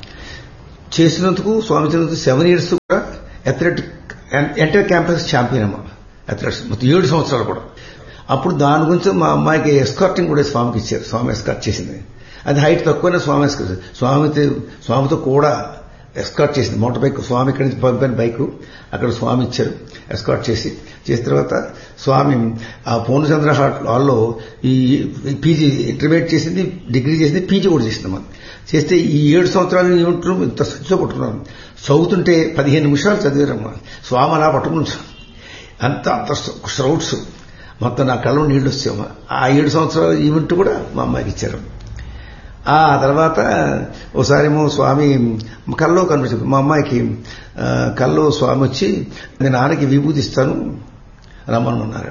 చేసినందుకు స్వామి చేసినందుకు సెవెన్ ఇయర్స్ కూడా అథ్లెటిక్ ఎంటర్ క్యాంపస్ ఛాంపియన్ అమ్మ అథ్లెటిక్స్ మొత్తం ఏడు సంవత్సరాలు కూడా అప్పుడు దాని గురించి మా అమ్మాయికి ఎస్కార్టింగ్ కూడా స్వామికి ఇచ్చారు స్వామి ఎస్కార్ట్ చేసింది అది హైట్ తక్కువనే స్వామి ఎస్కార్ట్ స్వామితో స్వామితో కూడా ఎస్కార్ట్ చేసింది మోటార్ బైక్ స్వామి ఇక్కడి నుంచి పంపిన బైక్ అక్కడ స్వామి ఇచ్చారు ఎస్కార్ట్ చేసి చేసిన తర్వాత స్వామి ఆ పూర్ణచంద్ర హాల్లో ఈ పీజీ ఇంటర్మీడియట్ చేసింది డిగ్రీ చేసింది పీజీ కూడా చేసిందమ్మా చేస్తే ఈ ఏడు సంవత్సరాలు యూనిట్లు ఇంత సంచిలో పట్టుకున్నాను చదువుతుంటే పదిహేను నిమిషాలు చదివారమ్మా స్వామి అలా పట్టుకుని అంత అంత శ్రౌట్స్ మొత్తం నా కళ్ళలో నీళ్లు వచ్చాయమ్మా ఆ ఏడు సంవత్సరాల ఈవెంట్ కూడా మా అమ్మాయికి ఇచ్చారు ఆ తర్వాత ఓసారేమో స్వామి కల్లో కనిపించింది మా అమ్మాయికి కల్లో స్వామి వచ్చి నేను నాన్నకి విభూతి ఇస్తాను రమ్మనున్నారు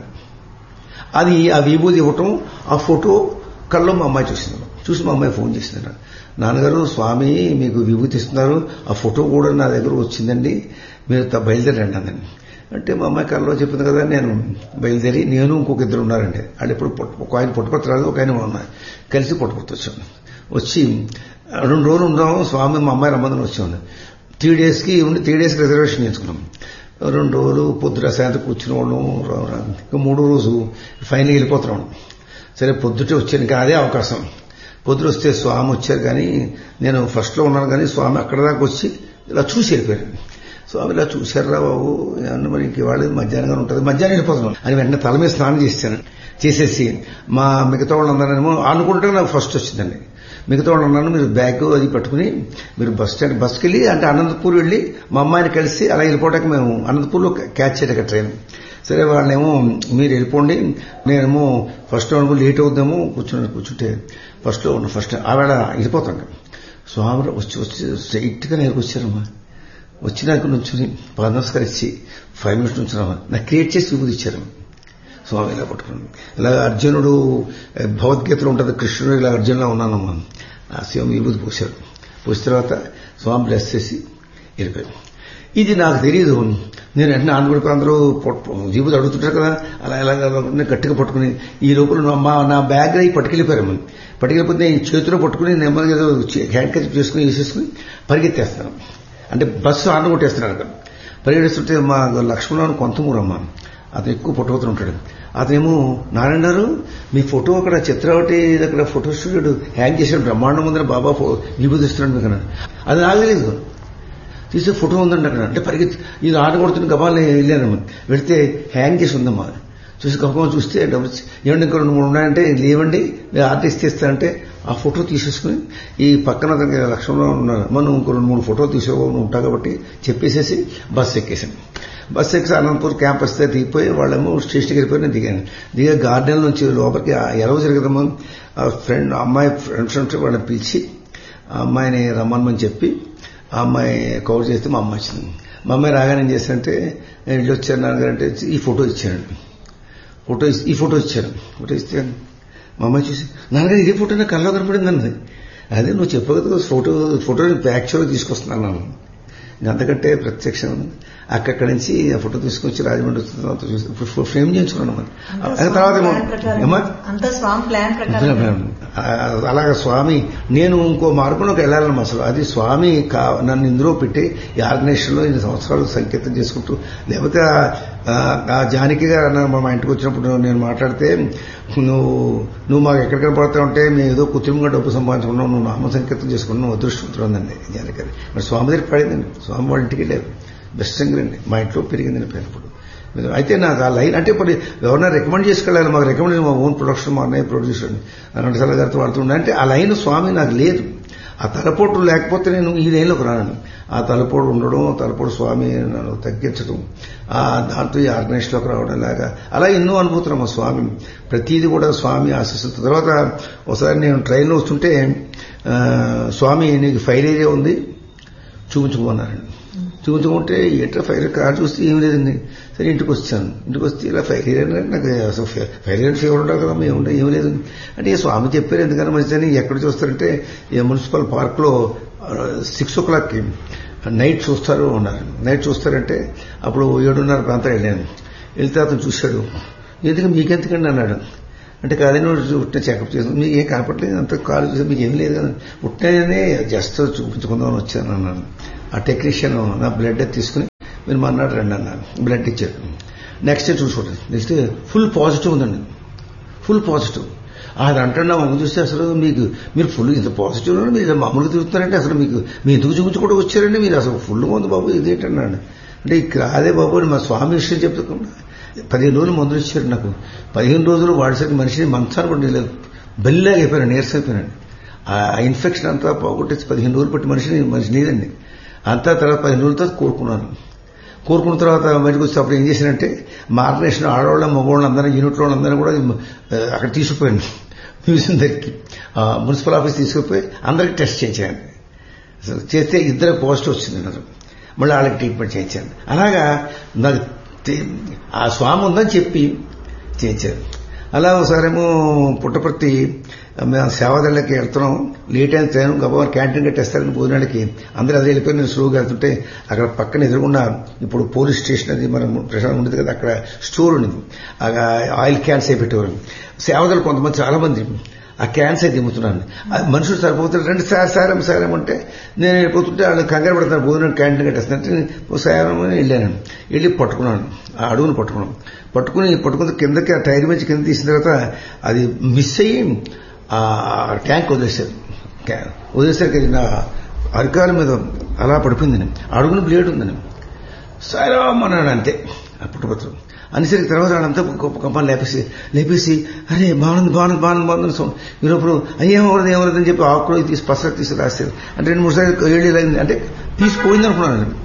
అది ఆ విభూతి ఇవ్వటం ఆ ఫోటో కల్లో మా అమ్మాయి చూసింది చూసి మా అమ్మాయి ఫోన్ చేసింది నాన్నగారు స్వామి మీకు విభూతి ఇస్తున్నారు ఆ ఫోటో కూడా నా దగ్గర వచ్చిందండి మీరు బయలుదేరండి అందండి అంటే మా అమ్మాయి కల్లో చెప్పింది కదా నేను బయలుదేరి నేను ఇంకొక ఇద్దరు ఉన్నారండి వాళ్ళు ఇప్పుడు ఒక ఆయన పుట్టుకొత్త రాదు ఒక ఆయన ఉన్నాయి కలిసి పుట్టుకొత్త వచ్చాను వచ్చి రెండు రోజులు ఉన్నాము స్వామి మా అమ్మాయి రమ్మందని వచ్చాము త్రీ డేస్కి ఉండి త్రీ డేస్కి రిజర్వేషన్ చేసుకున్నాం రెండు రోజులు పొద్దున సాయంత్రం కూర్చుని వాళ్ళం ఇంకా మూడో రోజు ఫైనల్ వెళ్ళిపోతున్నాం సరే పొద్దుటే వచ్చాను ఇంకా అదే అవకాశం పొద్దున వస్తే స్వామి వచ్చారు కానీ నేను ఫస్ట్లో ఉన్నాను కానీ స్వామి అక్కడ దాకా వచ్చి ఇలా చూసి వెళ్ళిపోయారు స్వామి ఇలా చూశారా బాబు అన్న మరి ఇంక వాళ్ళు మధ్యాహ్నంగా ఉంటుంది మధ్యాహ్నం వెళ్ళిపోతున్నాం అని వెంటనే తల మీద స్నానం చేశాను చేసేసి మా మిగతా వాళ్ళందరూ అనుకుంటే నాకు ఫస్ట్ వచ్చిందండి మిగతా వాళ్ళు అన్నాను మీరు బ్యాగ్ అది పట్టుకుని మీరు బస్ స్టాండ్ బస్కి వెళ్ళి అంటే అనంతపూర్ వెళ్ళి మా అమ్మాయిని కలిసి అలా వెళ్ళిపోవడానికి మేము అనంతపూర్లో క్యాచ్ చేయడానికి ట్రైన్ సరే వాళ్ళేమో మీరు వెళ్ళిపోండి నేనేమో ఫస్ట్ అనుకో లేట్ అవుద్దాము కూర్చుని కూర్చుంటే ఫస్ట్లో ఉన్న ఫస్ట్ ఆవేళ వెళ్ళిపోతాను స్వామి వచ్చి వచ్చి స్ట్రైట్గా నేరుకు వచ్చారమ్మా వచ్చినాక నుంచుని నమస్కరించి ఫైవ్ మినిట్స్ నుంచున్నామా నాకు క్రియేట్ చేసి విభూతి ఇచ్చారు స్వామి ఇలా పట్టుకున్నాను ఇలా అర్జునుడు ఏ, భగవద్గీతలో ఉంటుంది కృష్ణుడు ఇలా అర్జునులా ఉన్నానమ్మా ఆ శివం విభూతి పూశారు పూసిన తర్వాత స్వామి బ్లెస్ చేసి వెళ్ళిపోయాడు ఇది నాకు తెలియదు నేను వెంటనే ఆంధ్రప్రదేశ్ అందరూ జీబులు అడుగుతుంటారు కదా అలా ఎలా నేను గట్టిగా పట్టుకుని ఈ లోపల నా- మా నా బ్యాగ్ అయి పట్టుకెళ్ళిపోయారు మనం పట్టుకెళ్ళిపోతే ఈ చేతిలో పట్టుకుని నెమ్మదిగా ఏదో చే- హ్యాండ్ కర్చీఫ్ చేసుకుని వేసేసుకుని పరిగెత్తేస్తాను అంటే బస్సు ఆన కొట్టేస్తున్నాను అక్కడ పరిగెడుస్తుంటే మా లక్ష్మణరావు కొంతమూరమ్మ అతను ఎక్కువ ఫోటోతో ఉంటాడు అతనేమో నారాయణ గారు మీ ఫోటో అక్కడ చిత్రావతి అక్కడ ఫోటో స్టూడియో హ్యాంగ్ చేసిన బ్రహ్మాండం ఉందని బాబా ఫో- విభూతిస్తున్నాడు మీకు అన్నాడు అది నాకు తెలియదు తీసే ఫోటో ఉందండి అక్కడ అంటే పరిగెత్తి ఇది ఆట కొడుతున్న గబాలని వెళ్ళాను వెళితే హ్యాంగ్ చేసి ఉందమ్మా చూసి గబగబా చూస్తే డబ్బులు ఇచ్చి, ఏమండి ఇంకా రెండు మూడు ఉన్నాయంటే లేవండి నేను ఆర్టిస్ట్ ఇస్తానంటే ఆ ఫోటో తీసేసుకుని ఈ పక్కన అతనికి లక్ష్యంలో ఉన్నారు మనం ఇంకో రెండు మూడు ఫోటో తీసుకోవాలి ఉంటా కాబట్టి చెప్పేసేసి బస్సు ఎక్కేసాను బస్సు ఎక్కి అనంతపూర్ క్యాంపస్ దగ్గర దిగిపోయి వాళ్ళేమో స్టేషన్కి వెళ్ళిపోయి నేను దిగాను దిగా గార్డెన్ నుంచి లోపలికి ఎలా జరగదమ్మా ఆ ఫ్రెండ్ అమ్మాయి ఫ్రెండ్స్ ఉంటే వాళ్ళని పిలిచి ఆ అమ్మాయిని రమ్మనమని చెప్పి ఆ అమ్మాయి కవర్ చేస్తే మా అమ్మాయి వచ్చింది మా అమ్మాయి రాగానే ఏం చేశానంటే నేను ఇల్లు వచ్చాను నాన్నగారు అంటే ఈ ఫోటో ఇచ్చాను ఫోటో ఇస్- ఈ ఫోటో ఇచ్చాను ఫోటో ఇస్తే మా అమ్మాయి చూసి నాన్నగారు ఇదే ఫోటో నాకు కళ్ళలో కనపడింది అన్నది అదే నువ్వు చెప్పవు కదా ఫోటో ఫోటో యాక్చువల్గా తీసుకొస్తున్నాను నన్ను ఇంకా అంతకంటే ప్రత్యక్షం అక్కడి నుంచి ఆ ఫోటో తీసుకొచ్చి రాజమండ్రి వచ్చిన తర్వాత చూసి ఇప్పుడు ఫ్రేమ్ చేయించుకున్నాను మరి ఆ తర్వాత ఏమో ఏమో అంతా స్వామి ప్లాన్ ప్రకారం ఆ- అలాగే స్వామి నేను ఇంకో మార్గంలోకి వెళ్ళాలని అసలు అది స్వామి కా నన్ను ఇందులో పెట్టి ఈ ఆర్గనైజేషన్లో ఇన్ని సంవత్సరాలు సంకేతం చేసుకుంటూ లేకపోతే ఆ- ఆ- ఆ జానకి గారు అన్నారు మా ఇంటికి వచ్చినప్పుడు నేను మాట్లాడితే నువ్వు నువ్వు మాకు ఎక్కడ కనపడతావు అంటే మేము ఏదో కృత్రిమంగా డబ్బు సంపాదించుకున్నావు నువ్వు నామ సంకేతం చేసుకున్నావు నువ్వు అదృష్టవంతుడు ఉందండి జానకి గారు మరి స్వామి దగ్గర పడిందండి స్వామి వాళ్ళ ఇంటికి వెళ్ళారు బెస్ట్ సింగర్ అండి మా ఇంట్లో పెరిగిందని పేరుప్పుడు అయితే నాకు ఆ లైన్ అంటే ఇప్పుడు ఎవరైనా రికమెండ్ చేసుకెళ్ళాలి మాకు రికమెండ్ మా ఓన్ ప్రొడక్షన్ మా అన్నయ్య ప్రొడ్యూసర్ రణసాల గారితో వాడుతుండే అంటే ఆ లైన్ స్వామి నాకు లేదు ఆ తలపోటు లేకపోతే నేను ఈ లైన్లోకి రాను ఆ తలపోటు ఉండడం ఆ తలపోటు స్వామి నన్ను తగ్గించడం ఆ దాంతో ఈ ఆర్గనైజేషన్లోకి రావడం లాగా అలా ఎన్నో అనుభూతులు మా స్వామి ప్రతిదీ కూడా స్వామి ఆశిస్తుంది తర్వాత ఒకసారి నేను ట్రైన్లో వస్తుంటే ఆ, స్వామి నీకు ఫైర్ ఏరియా ఉంది చూపించుకోమన్నారండి చూపించుకుంటే ఎట్లా ఫైర్ కార్ చూస్తే ఏం లేదండి సరే ఇంటికి వచ్చాను ఇంటికి వస్తే ఇలా ఫైర్ ఏరియా నాకు అసలు ఫై- ఫైర్ ఏరియా ఫీవర్ ఉండదు కదా మేము ఉండే ఏం లేదు అంటే ఈ స్వామి చెప్పారు ఎందుకని మంచిదని ఎక్కడ చూస్తారంటే ఈ మున్సిపల్ పార్క్లో సిక్స్ ఓ క్లాక్కి నైట్ చూస్తారు ఉన్నారు నైట్ చూస్తారంటే అప్పుడు ఏడున్నర ప్రాంతం వెళ్ళాను వెళ్తే అతను చూశాడు ఎందుకు మీకెందుకండి అన్నాడు అంటే కాదని ఉట్టిన చెకప్ చేసాను మీకు ఏం కనపట్లేదు అంత కాలు చూసి మీకు ఏం లేదు కదా ఉట్టిననే జస్ట్ చూపించుకుందామని వచ్చాను అన్నాను ఆ టెక్నీషియన్ నా బ్లడ్ తీసుకుని మీరు మన్నాడు రండి అన్నాను బ్లడ్ ఇచ్చారు నెక్స్ట్ డే చూసుకోండి నెక్స్ట్ డే ఫుల్ పాజిటివ్ ఉందండి ఫుల్ పాజిటివ్ అది అంటున్నా మాకు చూస్తే అసలు మీకు మీరు ఫుల్ ఇంత పాజిటివ్ ఉన్నారు, మీరు మామూలుగా తిరుగుతున్నారంటే అసలు మీకు మీ ఎందుకు చూపించుకుంటూ వచ్చారండి మీరు అసలు ఫుల్ ఉంది బాబు ఇదేంటన్నాడు అంటే ఇక్కడ అదే బాబు అని మా స్వామి విషయం చెప్తున్నా పదిహేను రోజులు మందులు ఇచ్చారు నాకు పదిహేను రోజులు వాడిసరికి మనిషిని మంచాన్ని కూడా లేదు బెల్లాగా అయిపోయాను నీరసం అయిపోయాను ఆ ఇన్ఫెక్షన్ అంతా పోగొట్టేసి పదిహేను రోజులు పట్టి మనిషిని మనిషి నీదండి అంతా తర్వాత పదిహేను రోజుల తర్వాత కోరుకున్నాను కోరుకున్న తర్వాత బయటకు వచ్చి అప్పుడు ఏం చేశానంటే మా ఆర్గనైజేషన్ ఆడవాళ్ళ మగవాళ్ళ అందరూ యూనిట్ వాళ్ళందరూ కూడా ఆ, అక్కడ తీసుకుపోయాను మ్యూజియం దగ్గరికి ఆ, మున్సిపల్ ఆఫీస్ తీసుకుపోయి అందరికి టెస్ట్ చేయించాను అసలు చేస్తే ఇద్దరు పాజిటివ్ వచ్చింది నాకు మళ్ళీ వాళ్ళకి ట్రీట్మెంట్ చేయించాను అలాగా నాకు తె- ఆ స్వామి ఉందని చెప్పి చేయించారు అలా ఒకసారేమో పుట్టపర్తి మేము సేవాదళ్ళకి వెళ్తున్నాం లేట్ అయిన ట్రైన్ గబా క్యాంటీన్ కట్టేస్తారని భోజనాలకి అందరూ అదే వెళ్ళిపోయి నేను స్లోగా వెళ్తుంటే అక్కడ పక్కన ఎదురుగుండా ఇప్పుడు పోలీస్ స్టేషన్ అది మనం ప్రశాంతం ఉండేది కదా అక్కడ స్టోర్ ఉండేది ఆ ఆయిల్ క్యాన్స్ అయి పెట్టేవారు సేవదలు కొంతమంది చాలా మంది ఆ క్యాన్స్ అయితే దిమ్ముతున్నాను అది మనుషులు సరిపోతారు రండి సార్ సారం సారం అంటే నేను వెళ్ళిపోతుంటే వాళ్ళు కంగారు పడతారు భోజనం క్యాంటీన్ కట్టేస్తున్నట్టు సారం అని వెళ్ళాను వెళ్ళి పట్టుకున్నాను ఆ అడుగును పట్టుకున్నాను పట్టుకుని పట్టుకుని కిందకి ఆ టైర్ నుంచి కింద తీసిన తర్వాత అది మిస్ అయ్యి ఆ ట్యాంక్ వదిలేశారు క్యా- వదిలేసరికి అది నా అరికాల మీద అలా పడిపోయిందని అడుగున బ్లేడ్ ఉందని సాయిరామ్ అన్నాడు అంతే ఆ పుట్టుపత్రం అనేసరికి తర్వాత వాళ్ళంతా గొప్ప కంపాన్ని లేపేసి లేపేసి అరే బాగుంది బాగుంది బాగుంది బాగుంది సౌండ్ ఈరోజు అయ్యేమవరదు ఏమవరదు అని చెప్పి ఆకులో తీసి పసర తీసి రాస్తారు అంటే రెండు మూడు సార్లు ఏళ్ళు ఇలా అయింది. అంటే తీసిపోయింది అనుకున్నాను నేను.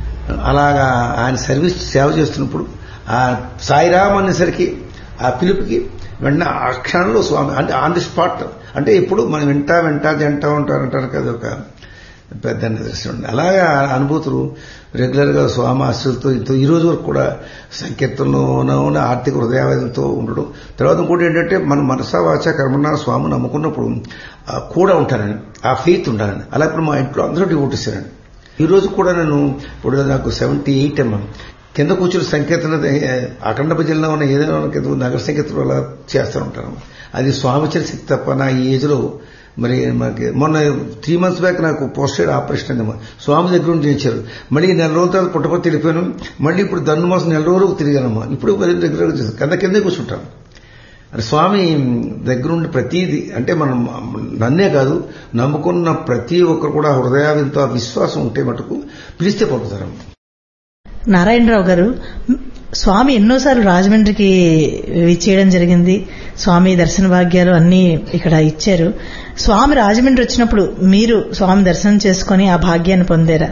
అలాగా ఆయన సర్వీస్ సేవ చేస్తున్నప్పుడు ఆ సాయిరామ్ అనేసరికి ఆ పిలుపుకి వెంటనే ఆ క్షణంలో స్వామి అంటే ఆన్ ది స్పాట్ అంటే ఇప్పుడు మనం వింటా వింటా తింటా ఉంటారు అంటారు కదా ఒక పెద్ద నిదర్శనం అలాగా అనుభూతులు రెగ్యులర్ గా స్వామి ఆశ్రలతో ఇంతో ఈ రోజు వరకు కూడా సంకీర్తనలోనే ఆర్థిక హృదయావేదంతో ఉండడం తర్వాత ఇంకోటి ఏంటంటే మన మనసా వాచ కర్మణ స్వామి నమ్ముకున్నప్పుడు ఆ కూడా ఉంటానని ఆ ఫెయిత్ ఉండాలని అలా ఇప్పుడు మా ఇంట్లో అందరూ డివోటిస్తారండి ఈ రోజు కూడా నేను ఇప్పుడు నాకు సెవెంటీ ఎయిట్ అమ్మా కింద కూర్చుని సంకీర్తన అఖండ భజనలో ఉన్న ఏదైనా కింద నగర సంకీర్తన అలా చేస్తూ ఉంటాను అది స్వామిచర శక్తి తప్ప నా ఈ ఏజ్ లో మరి మనకి మొన్న త్రీ మంత్స్ బ్యాక్ నాకు పోస్టెడ్ ఆపరేషన్ అయిందమ్మా స్వామి దగ్గర నుంచి చేయించారు మళ్ళీ నెల రోజుల తర్వాత పుట్టపతి వెళ్ళిపోయాను మళ్ళీ ఇప్పుడు దన్ను మాసం నెల రోజులు తిరిగానమ్మా ఇప్పుడు రెగ్యులర్గా చేస్తాను కింద కిందే కూర్చుంటాను అంటే స్వామి దగ్గరుండి ప్రతిదీ అంటే మనం నన్నే కాదు నమ్ముకున్న ప్రతి ఒక్కరు కూడా హృదయాలతో విశ్వాసం ఉంటే మటుకు పిలిస్తే పంపుతారు నారాయణరావు గారు స్వామి ఎన్నోసార్లు రాజమండ్రికి విచ్చేయడం జరిగింది స్వామి దర్శన భాగ్యాలు అన్ని ఇక్కడ ఇచ్చారు స్వామి రాజమండ్రి వచ్చినప్పుడు మీరు స్వామి దర్శనం చేసుకుని ఆ భాగ్యాన్ని పొందారా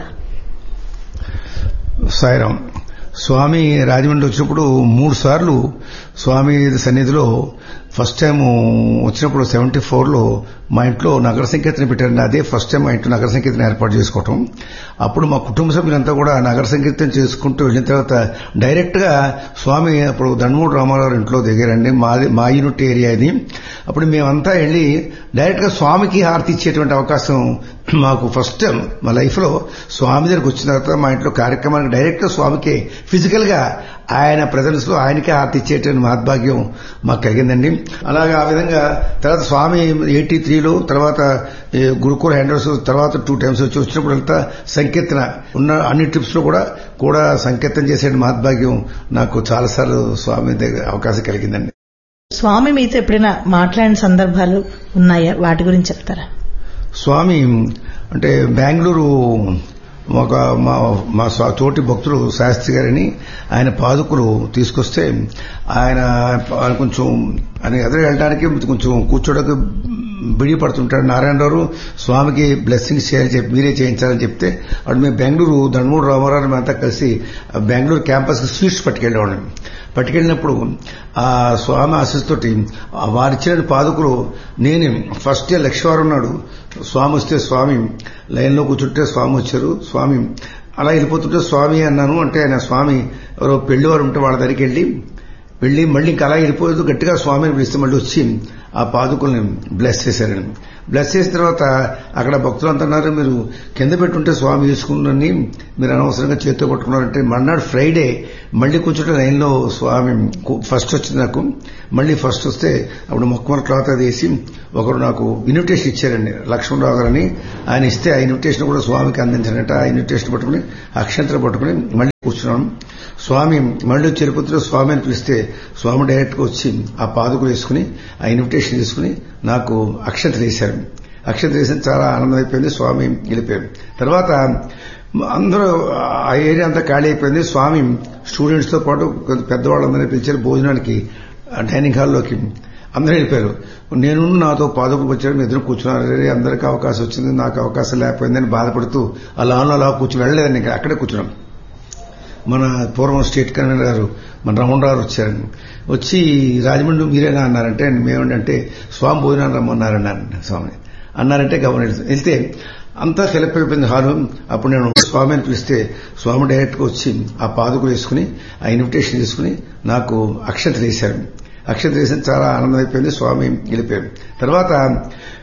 సాయిరాం స్వామి రాజమండ్రి వచ్చినప్పుడు మూడు సార్లు స్వామి సన్నిధిలో ఫస్ట్ టైం వచ్చినప్పుడు సెవెంటీ ఫోర్లో మా ఇంట్లో నగర సంకీర్తన పెట్టారండి అదే ఫస్ట్ టైం మా ఇంట్లో నగర సంకీర్తన ఏర్పాటు చేసుకోవటం అప్పుడు మా కుటుంబ సభ్యులంతా కూడా నగర సంకీర్తన చేసుకుంటూ వెళ్ళిన తర్వాత డైరెక్ట్ గా స్వామి అప్పుడు దండమూడి రామారావు ఇంట్లో దిగారండి మాది మా యూనిట్ ఏరియా ఇది అప్పుడు మేమంతా వెళ్ళి డైరెక్ట్ గా స్వామికి హారతి ఇచ్చేటువంటి అవకాశం మాకు ఫస్ట్ టైం మా లైఫ్ లో స్వామి దగ్గరికి వచ్చిన తర్వాత మా ఇంట్లో కార్యక్రమానికి డైరెక్ట్ గా స్వామికి ఫిజికల్ గా ఆయన ప్రజెన్స్ లో ఆయనకే హారతి ఇచ్చేటువంటి మహద్భాగ్యం మాకు కలిగిందండి అలాగే ఆ విధంగా తర్వాత స్వామి ఎయిటీ త్రీలో తర్వాత గురుకుల హ్యాండర్స్ తర్వాత టూ టైమ్స్ వచ్చి వచ్చినప్పుడంతా సంకీర్తన ఉన్న అన్ని ట్రిప్స్ లో కూడా కూడా సంకీర్తన చేసే మహద్భాగ్యం నాకు చాలాసార్లు స్వామి దగ్గర అవకాశం కలిగిందండి స్వామి మీతో ఎప్పుడైనా మాట్లాడిన సందర్భాలు ఉన్నాయా వాటి గురించి చెప్తారా స్వామి అంటే బెంగళూరు ఒక మా మా తోటి భక్తుడు శాస్త్రి గారిని ఆయన పాదుకులు తీసుకొస్తే ఆయన కొంచెం ఆయన ఎదురు వెళ్ళడానికి కొంచెం కూర్చోడానికి బిడి పడుతుంటాడు నారాయణరావు స్వామికి బ్లెస్సింగ్స్ చేయాలని చెప్పి మీరే చేయించాలని చెప్తే అప్పుడు మేము బెంగళూరు దండమూడు రామారావు అంతా కలిసి బెంగళూరు క్యాంపస్ కి స్వీట్స్ పట్టుకెళ్ళేవాళ్ళం పట్టుకెళ్ళినప్పుడు ఆ స్వామి ఆశీస్తోటి వారిచ్చిన పాదుకులు నేను ఫస్ట్ డే లక్ష్యవారం నాడు స్వామి వస్తే స్వామి లైన్లో కూర్చుంటే స్వామి వచ్చారు స్వామి అలా వెళ్ళిపోతుంటే స్వామి అన్నాను అంటే ఆయన స్వామి ఎవరో పెళ్లివారు ఉంటే వాళ్ళ దగ్గరికి వెళ్ళి వెళ్ళి మళ్ళీ ఇంకా అలా వెళ్ళిపోయేది గట్టిగా స్వామిని పిలిస్తే మళ్ళీ వచ్చి ఆ పాదుకుల్ని బ్లెస్ చేశారండి బ్లెస్ చేసిన తర్వాత అక్కడ భక్తులు అంటున్నారు మీరు కింద పెట్టుంటే స్వామి తీసుకున్నని మీరు అనవసరంగా చేతితో పట్టుకున్నారంటే మర్నాడు ఫ్రైడే మళ్ళీ కూర్చుంటే లైన్లో స్వామి ఫస్ట్ వచ్చింది నాకు మళ్ళీ ఫస్ట్ వస్తే అప్పుడు మొక్కమల క్లాత్ అది వేసి ఒకరు నాకు ఇన్విటేషన్ ఇచ్చారండి లక్ష్మణరావు గారని ఆయన ఇస్తే ఆ ఇన్విటేషన్ కూడా స్వామికి అందించారంట ఆ ఇన్విటేషన్ పట్టుకుని అక్షంతరం పట్టుకుని మళ్ళీ కూర్చున్నాం స్వామి మళ్ళీ తిరుపతిలో స్వామి అని పిలిస్తే స్వామి డైరెక్ట్ గా వచ్చి ఆ పాదుకులు వేసుకుని ఆ ఇన్విటేషన్ తీసుకుని నాకు అక్షంతలు వేశారు అక్షంతలు వేసిన చాలా ఆనందం అయిపోయింది స్వామి వెళ్ళిపోయారు తర్వాత అందరూ ఆ ఏరియా అంతా ఖాళీ అయిపోయింది స్వామి స్టూడెంట్స్ తో పాటు పెద్దవాళ్ళందరినీ పిలిచారు భోజనానికి డైనింగ్ హాల్లోకి అందరూ వెళ్ళిపోయారు నేను నాతో పాదకులు వచ్చారు ఎదురు కూర్చున్నారు అందరికీ అవకాశం వచ్చింది నాకు అవకాశం లేకపోయిందని బాధపడుతూ అలా అలా కూర్చుని వెళ్ళలేదండి ఇంకా అక్కడే కూర్చున్నాం మన పూర్వం స్టేట్ కన్వీనర్ గారు మన రమణరావు వచ్చారండి వచ్చి రాజమండ్రి మీరేనా అన్నారంటే మేమేంటంటే స్వామి భోజనాన్ని రమ్మన్నారన్నారు స్వామి అన్నారంటే గవర్నర్ వెళ్తే అంతా ఫిలప్ అయిపోయింది హాలు అప్పుడు నేను స్వామిని పిలిస్తే స్వామి డైరెక్ట్గా వచ్చి ఆ పాదుకులు వేసుకుని ఆ ఇన్విటేషన్ తీసుకుని నాకు అక్షంతలు వేశారు అక్షంతలు వేసిన చాలా ఆనందం అయిపోయింది స్వామి వెళ్ళిపోయారు తర్వాత